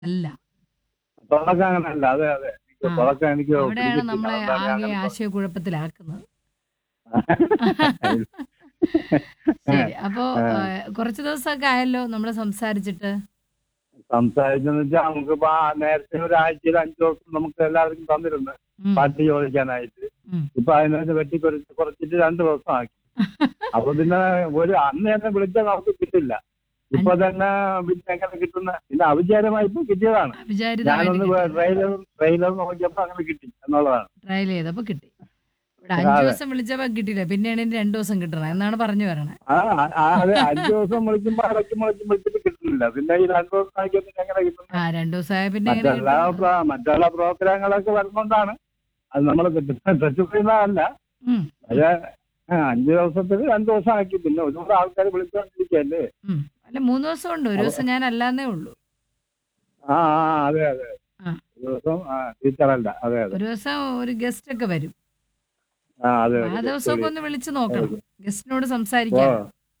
അല്ല തുടക്കം അങ്ങനല്ല അതെ അതെ എനിക്ക് ആ. തുടക്കം എനിക്ക് അവിടെയാണ് പിടിക്കത്തില്ല. നമ്മളെ അതുകൊണ്ടാണ് ഞാൻ ആകെ അങ്ങനെ ആശയക്കുഴപ്പത്തിലാക്കുന്നത് പറഞ്ഞത്. ശരി അപ്പോ ഏഹ്, കുറച്ച് ദിവസമൊക്കെ ആയല്ലോ നമ്മൾ സംസാരിച്ചിട്ട് സംസാരിച്ചെന്ന് വെച്ചാൽ നമുക്കിപ്പോ ആ നേരത്തെ ഒരാഴ്ചയിൽ അഞ്ചു ദിവസം നമുക്ക് എല്ലാവർക്കും തന്നിരുന്നു ഉം, പാർട്ടി ചോദിക്കാനായിട്ട് ഉം. ഇപ്പൊ അതിനകത്ത് വെട്ടി കുറച്ച് കുറച്ചിട്ട് രണ്ട് ദിവസം ആക്കി അപ്പൊ പിന്നെ ഒരു അന്ന് തന്നെ വിളിച്ചാൽ നമുക്ക് കിട്ടില്ല ഇപ്പൊ തന്നെ പിന്നെ എങ്ങനെ കിട്ടുന്ന പിന്നെ അവിചാരമായി ഇപ്പൊ കിട്ടിയതാണ് അവിചാരിതമായിട്ട് ഞാനൊന്ന് കിട്ടി. ട്രെയിലർ ട്രെയിലർ നോക്കിയപ്പോ അങ്ങനെ കിട്ടി എന്നുള്ളതാണ് ട്രയൽ ചെയ്തപ്പോ കിട്ടി ഇവിടെ അഞ്ചു അതെ. ദിവസം വിളിച്ചപ്പോ കിട്ടിയില്ല പിന്നെയാണ് ഇനി രണ്ടു ദിവസം കിട്ടണം എന്നാണ് പറഞ്ഞു വരണേ ആ ആ- ആ, അതെ അഞ്ചു ദിവസം വിളിക്കുമ്പോ ഇടയ്ക്ക് വിളിച്ച് വിളിച്ചിട്ട് കിട്ടുന്നില്ല പിന്നെ ഈ രണ്ടു ദിവസം ആക്കിയാൽ പിന്നെ എങ്ങനെ കിട്ടുന്നത് ആ രണ്ടു ദിവസമായ പിന്നെ എങ്ങനെ മറ്റെല്ലാ കിട്ടും? പ്ര- മറ്റുള്ള പ്രോഗ്രാമുകളൊക്കെ വരുന്നോണ്ടാണ് അത് നമ്മൾ ടച്ച് ചെയ്യുന്നതല്ല ഉം, പക്ഷേ ആ, അഞ്ച് ദിവസത്തിൽ രണ്ടു ദിവസം ആക്കി പിന്നെ ഒരുപാട് ആൾക്കാർ വിളിച്ചോണ്ടിരിക്കല്ലേ ഉം. അല്ല മൂന്ന് ദിവസം ഉണ്ട് ഒരു ദിവസം ഞാൻ അല്ലാന്നേ ഉള്ളൂ ആ ആ അതെ അതെ ആ. ഒരു ദിവസം ആ ടീച്ചറല്ല അതെ അതെ ഒരു ദിവസം ഒരു ഗസ്റ്റ് ഒക്കെ വരും ആ അതെ ആ അതെ ദിവസമൊക്കെ ഒന്ന് വിളിച്ചു നോക്കണം ഗസ്റ്റിനോട് ഓ സംസാരിക്കാൻ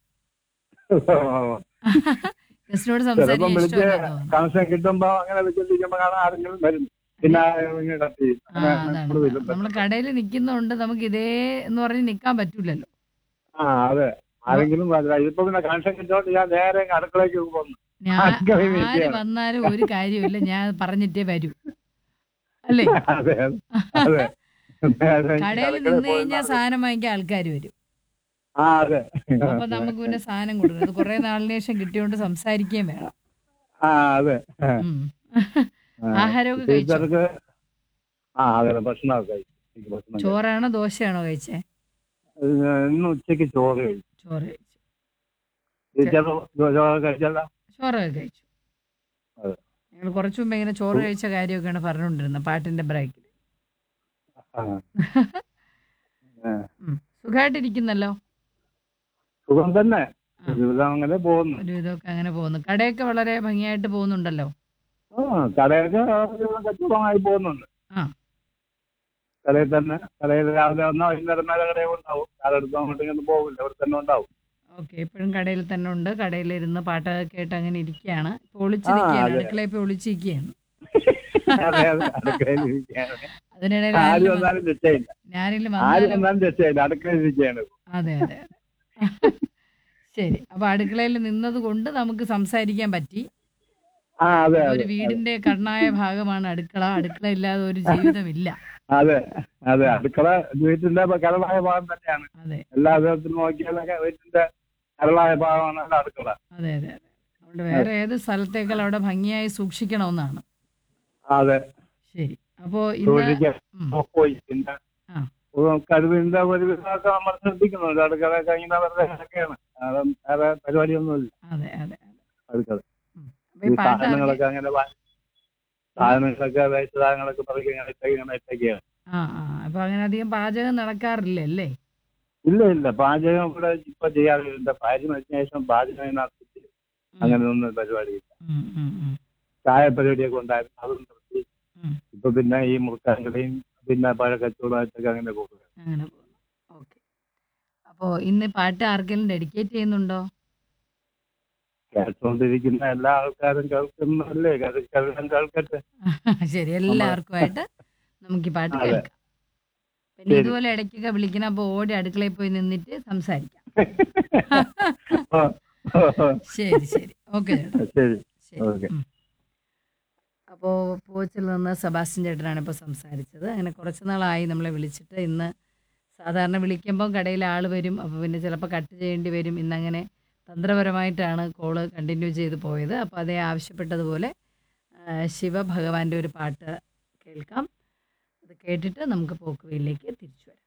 ഗസ്റ്റിനോട് ചിലപ്പം സംസാരിക്കാൻ വിളിച്ച് ഇഷ്ടമല്ലാന്ന് തോന്നുന്നു കണക്ഷൻ കിട്ടുമ്പോ അങ്ങനെ വിളിച്ചോണ്ടിരിക്കുമ്പോ കാണാൻ ആരെങ്കിലും വരും പിന്നെ ഇങ്ങനെ കട്ട് ചെയ്യും. ആ അങ്ങനെ അതാണ് നമ്മള് വരും. നമ്മൾ കടയിൽ നിൽക്കുന്നതുകൊണ്ട് നമുക്ക് ഇതേ എന്ന് പറഞ്ഞ് നിൽക്കാൻ പറ്റൂലല്ലോ ആ അതെ ആരെങ്കിലും വരില്ല. ഇതിപ്പോ പിന്നെ കണക്ഷൻ കിട്ടുകൊണ്ട് ഞാൻ നേരെ അങ്ങ് അടുക്കളയ്ക്ക് പോകുന്നു ഞാൻ അടുക്കളയിൽ ആര് നിൽക്കുകയാണ്. വന്നാലും ഒരു കാര്യമില്ല ഞാൻ പറഞ്ഞിട്ടേ വരൂ അല്ലേ അതെ അതെ അതെ നേരെ അങ്ങ് കടയിൽ അടുക്കളയിൽ നിന്ന് പോയി കഴിഞ്ഞാൽ സാധനം വാങ്ങിക്കാൻ ആൾക്കാർ വരും ആ അതെ അപ്പൊ നമുക്ക് പിന്നെ സാധനം കൊടുക്കണം അത് കുറെ നാളിന് ശേഷം കിട്ടിയോണ്ട് സംസാരിക്കുകയും വേണം ആ അതെ ഉം. ആ. ആഹാരമൊക്കെ കഴിച്ചോ ടീച്ചർക്ക് ആ അതെ ഭക്ഷണമൊക്കെ കഴിച്ചു എനിക്ക് ഭക്ഷണം കഴിച്ചു. ചോറാണോ ദോശയാണോ കഴിച്ചേ ഇത് ഇന്ന് ഉച്ചയ്ക്ക് ചോറ് കഴിച്ചു ചോറ് കഴിച്ചു ടീച്ചർ ചോറ് കഴിച്ചല്ല ചോറൊക്കെ കഴിച്ചു അതെ. ഞങ്ങൾ കുറച്ചു മുമ്പ് ഇങ്ങനെ ചോറ് കഴിച്ച കാര്യമൊക്കെയാണ് പറഞ്ഞുകൊണ്ടിരുന്നത് പാട്ടിന്റെ ബ്രേക്കിൽ ആ. ആ. സുഖമായിട്ടിരിക്കുന്നല്ലോ സുഖം തന്നെ ആ. ജീവിതം അങ്ങനെ പോകുന്നു ഒരുവിധമൊക്കെ അങ്ങനെ പോകുന്നു കടയൊക്കെ വളരെ ഭംഗിയായിട്ട് പോകുന്നുണ്ടല്ലോ ആ കടയൊക്കെ കച്ചവടമായി പോകുന്നുണ്ട് ആ. കടയിൽ തന്നെ കടയിൽ രാവിലെ വന്നാൽ വൈകുന്നേരം വരെ കടയിൽ ഉണ്ടാവും കാലെടുത്ത് അങ്ങോട്ടും ഇങ്ങോട്ടും പോകില്ല അവിടെ തന്നെ ഉണ്ടാവും ഓക്കെ ഇപ്പോഴും കടയിൽ തന്നെ ഉണ്ട് കടയിലിരുന്ന് പാട്ടൊക്കെ കേട്ട് അങ്ങനെ ഇരിക്കുകയാണ് ഇപ്പോൾ ഒളിച്ച് ആ, നിൽക്കുകയാണ് അതെ. അടുക്കളയിൽ ഇപ്പോൾ ഒളിച്ചിരിക്കുകയാണ് അതെ അതെ അടുക്കളയിൽ ഇരിക്കുകയാണ് അതിനിടയിൽ ആര് ആരെങ്കിലും വന്ന് വന്നാലും രക്ഷയില്ല ആരെങ്കിലും ആര് വന്നാലും വന്നാലും രക്ഷയില്ല അടുക്കളയിൽ ഇരിക്കുകയാണ് അതെ അതെ അതെ ശരി അപ്പൊ അടുക്കളയിൽ നിന്നത് കൊണ്ട് നമുക്ക് സംസാരിക്കാൻ പറ്റി ആ അതെ ഒരു അതെ വീടിന്റെ കണ്ണായ ഭാഗമാണ് അടുക്കള അടുക്കള ഇല്ലാതെ ഒരു ജീവിതമില്ല അതെ അതെ അടുക്കള വീട്ടിന്റെ കരളായ ഭാഗം തന്നെയാണ് അതെ എല്ലാ വിധത്തിലും നോക്കിയാലൊക്കെ വീട്ടിന്റെ കരളായ ഭാഗമാണ് അടുക്കള അതെ അതെ അതെ അതുകൊണ്ട് വേറെ ഏത് സ്ഥലത്തേക്കാൾ അവിടെ ഭംഗിയായി സൂക്ഷിക്കണമെന്നാണ് അതെ ശരി അപ്പോ ഇന്ന് സൂക്ഷിക്കാൻ ഉം, പോയി പിന്നെ ആ. കഴിവിന്റെ ഒരു വിധമൊക്കെ നമ്മൾ ശ്രദ്ധിക്കുന്നുണ്ട് അടുക്കളയൊക്കെ ഇങ്ങനെ വെറുതെ കിടക്കുകയാണ് വേറെ വേറെ പരിപാടിയൊന്നുമില്ല അതെ അതെ അതെ അടുക്കള അപ്പൊ ഈ ഈ പാട്ട് സാധനങ്ങളൊക്കെ അങ്ങനെ വാ- സാധനങ്ങളൊക്കെ വേസ്റ്റ് സാധനങ്ങളൊക്കെ പറക്കി ഇങ്ങനെ ഇട്ടേക്ക് ഇങ്ങനെ ഇട്ടേക്കാണ് ആ ആ അപ്പൊ അങ്ങനെ അധികം പാചകം നടക്കാറില്ല അല്ലേ ഇല്ല ഇല്ല പാചകം ഇവിടെ ഇപ്പൊ ചെയ്യാറില്ല എന്റെ ഭാര്യ മരിച്ച ശേഷം പാചകം ഇതിനകത്ത് അങ്ങനെ ഒന്നും പരിപാടിയില്ല ഉം, ഉം, ഉം, ചായ പരിപാടിയൊക്കെ ഉണ്ടായിരുന്നു അതും നിർത്തി ഉം. ഇപ്പൊ പിന്നെ ഈ മുറുക്കാൻകടയും പിന്നെ പഴക്കച്ചവടമായിട്ടൊക്കെ അങ്ങനെ പോകുക അങ്ങനെ പോകുന്നു ഓക്കെ അപ്പോ ഇന്ന് പാട്ട് ആർക്കെങ്കിലും ഡെഡിക്കേറ്റ് ചെയ്യുന്നുണ്ടോ കേട്ടുകൊണ്ടിരിക്കുന്ന എല്ലാ ആൾക്കാരും കേൾക്കുന്നല്ലേ കേൾക്കാൻ കേൾക്കട്ടെ ശരി എല്ലാവർക്കുമായിട്ട് നമുക്ക് ഈ പാട്ട് അതെ. കേൾക്കാം പിന്നെ ശരി. ഇതുപോലെ ഇടയ്ക്കൊക്കെ വിളിക്കണം അപ്പോൾ ഓടി അടുക്കളയിൽ പോയി നിന്നിട്ട് സംസാരിക്കാം ഓ, ഓ, ഓ. ശരി ശരി ഓക്കെ ചേട്ടാ ശരി ശരി ഓക്കെ. ഉം. അപ്പോൾ പൂവച്ചിൽ നിന്ന് സെബാസ്റ്റ്യൻ ചേട്ടനാണ് ഇപ്പോൾ സംസാരിച്ചത് അങ്ങനെ കുറച്ച് നാളായി നമ്മളെ വിളിച്ചിട്ട് ഇന്ന് സാധാരണ വിളിക്കുമ്പോൾ കടയിൽ ആൾ വരും അപ്പോൾ പിന്നെ ചിലപ്പോൾ കട്ട് ചെയ്യേണ്ടി വരും ഇന്നങ്ങനെ തന്ത്രപരമായിട്ടാണ് കോള് കണ്ടിന്യൂ ചെയ്ത് പോയത് അപ്പോൾ അതേ ആവശ്യപ്പെട്ടതുപോലെ ആ, ശിവഭഗവാന്റെ ഒരു പാട്ട് കേൾക്കാം അത് കേട്ടിട്ട് നമുക്ക് പോക്കുവയിലേക്ക് തിരിച്ചു വരാം